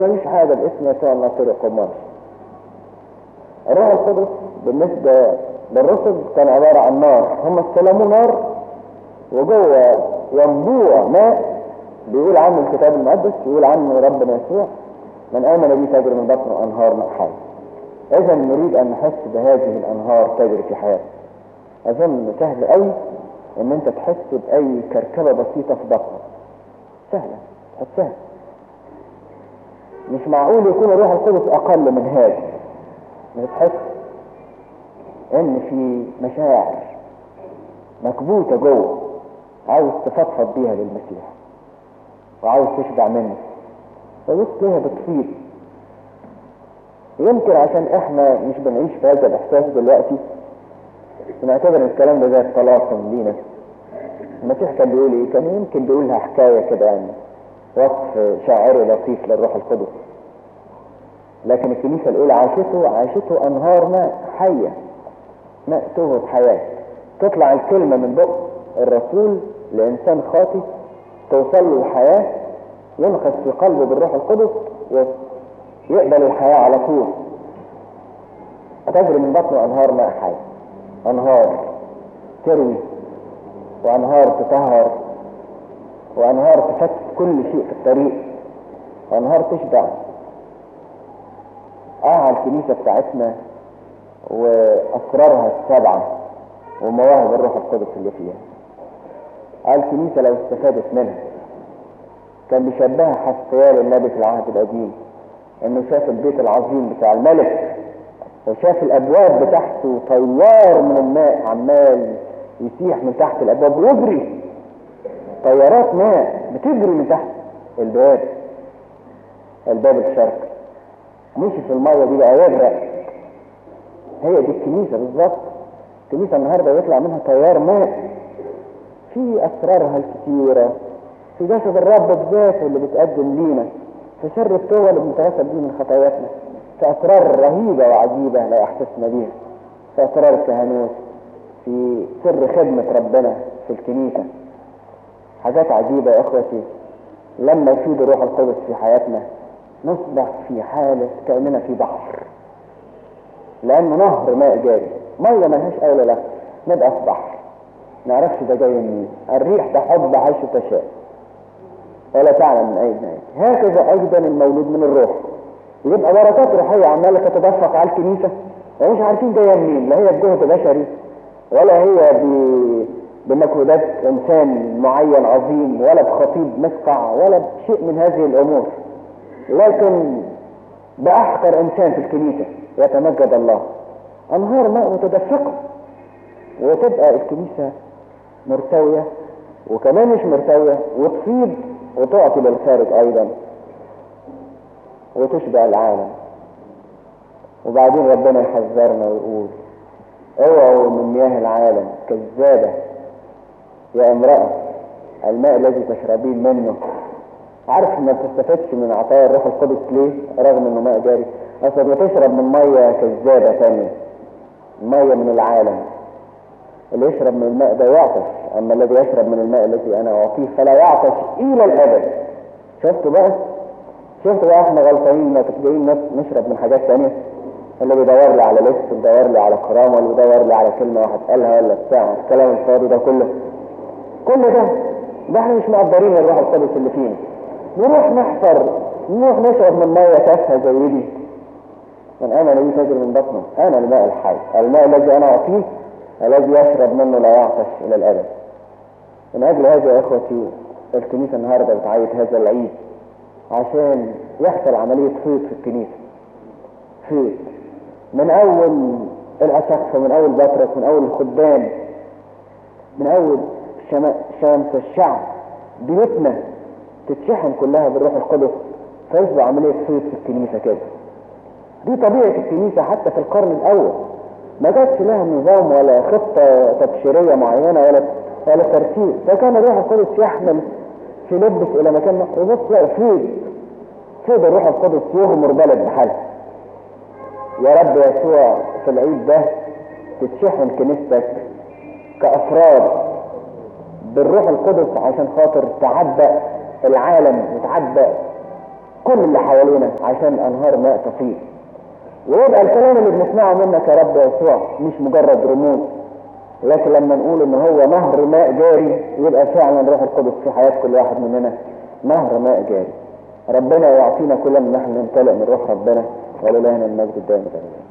مفيش حاجة باسم يسوع الناصر القماش الروح القدس بالنسبة للرسل كان عبارة عن نار هم استلموا نار وجوه ينبوع ماء بيقول عنه الكتاب المقدس بيقول عنه ربنا يسوع من آمن بي تجري من بطنه أنهار ماء حي إذا نريد أن نحس بهذه الأنهار تجري في حياتنا أظن سهل قوي إن أنت تحس بأي كركبة بسيطة في بطنك سهلة تحسها مش معقول يكون الروح القدس أقل من هذا بتحس إن في مشاعر مكبوتة جوه عاوز تفضفض بيها للمسيح وعاوز تشبع منه فبص ليها بتفيض يمكن عشان احنا مش بنعيش في هذا الاحساس دلوقتي بنعتبر ان الكلام ده زي الطلاقم لينا المسيح كان بيقول ايه كان يمكن بيقول لها حكايه كده يعني وصف شاعري لطيف للروح القدس لكن الكنيسه الاولى عاشته عاشته انهار ماء حيه ماء تهب حياه تطلع الكلمه من بق الرسول لانسان خاطي توصل له الحياه ينخس في قلبه بالروح القدس ويقبل الحياه على طول تجري من بطنه انهار ماء حي انهار تروي وانهار تطهر وانهار تفتت كل شيء في الطريق وانهار تشبع اه الكنيسة بتاعتنا واسرارها السبعة ومواهب الروح القدس اللي فيها اه الكنيسة لو استفادت منها كان بيشبهها حسقيال النبي في العهد القديم انه شاف البيت العظيم بتاع الملك وشاف الابواب بتاعته طيار من الماء عمال يسيح من تحت الابواب ويجري طيارات ماء بتجري من تحت الباب الباب الشرقي مشي في الميه دي بقى يغرق هي دي الكنيسه بالظبط الكنيسه النهارده يطلع منها تيار ماء في اسرارها الكثيره في جسد الرب بذاته اللي بتقدم لينا في سر التوبه اللي بنتغسل بيه من خطاياتنا في اسرار رهيبه وعجيبه لا احسسنا بيها في اسرار الكهنوت في سر خدمه ربنا في الكنيسه حاجات عجيبه يا اخوتي لما يفيد الروح القدس في حياتنا نصبح في حالة كأننا في بحر لأنه نهر ماء جاري مية ملهاش أولى لا نبقى في بحر نعرفش ده جاي منين الريح ده حب حيث تشاء ولا تعلم من أين هي هكذا أيضا المولود من الروح يبقى بركات روحية عمالة تتدفق على الكنيسة ومش عارفين جاية منين لا هي بجهد بشري ولا هي ب... بمجهودات إنسان معين عظيم ولا بخطيب مسقع ولا بشيء من هذه الأمور لكن بأحقر إنسان في الكنيسة يتمجد الله أنهار ماء متدفقة وتبقى الكنيسة مرتوية وكمان مش مرتوية وتفيض وتعطي للخارج أيضا وتشبع العالم وبعدين ربنا يحذرنا ويقول اوعوا من مياه العالم كذابة يا امرأة الماء الذي تشربين منه عارف ما بتستفادش من عطايا الروح القدس ليه رغم انه ماء جاري اصلا بتشرب من ميه كذابه تانية ميه من العالم اللي يشرب من الماء ده يعطش اما الذي يشرب من الماء الذي انا اعطيه فلا يعطش الى الابد شفتوا بقى شفتوا بقى احنا غلطانين ما جايين نشرب من حاجات تانية اللي بيدور لي على لبس بيدور لي على كرامه اللي بيدور لي على كلمه واحد قالها ولا بتاع الكلام الفاضي ده كله كل ده ده احنا مش مقدرين الروح القدس اللي فينا نروح نحفر نروح نشرب من ميه تافهه زي دي من انا الذي تجري من بطنه انا الماء الحي الماء الذي انا اعطيه الذي يشرب منه لا يعطش الى الابد من اجل هذا يا اخوتي الكنيسه النهارده بتعيد هذا العيد عشان يحصل عمليه فيض في الكنيسه فيض من اول الاسقف من اول بطرس من اول الخدام من اول شمس الشعب بيوتنا تتشحن كلها بالروح القدس فيصبح عملية فيض في الكنيسة كده دي طبيعة الكنيسة حتى في القرن الأول ما جاتش لها نظام ولا خطة تبشيرية معينة ولا ولا ترتيب فكان الروح القدس يحمل في لبس إلى مكان وبص لا فيض فيض الروح القدس يغمر بلد بحالها يا رب يسوع في العيد ده تتشحن كنيستك كأفراد بالروح القدس عشان خاطر تعبأ العالم وتعبأ كل اللي حوالينا عشان انهار ماء تفيض ويبقى الكلام اللي بنسمعه منك يا رب يسوع مش مجرد رموز لكن لما نقول ان هو نهر ماء جاري يبقى فعلا روح القدس في حياة كل واحد مننا نهر ماء جاري ربنا يعطينا كلنا ان نحن نمتلئ من روح ربنا ولله المجد الدائم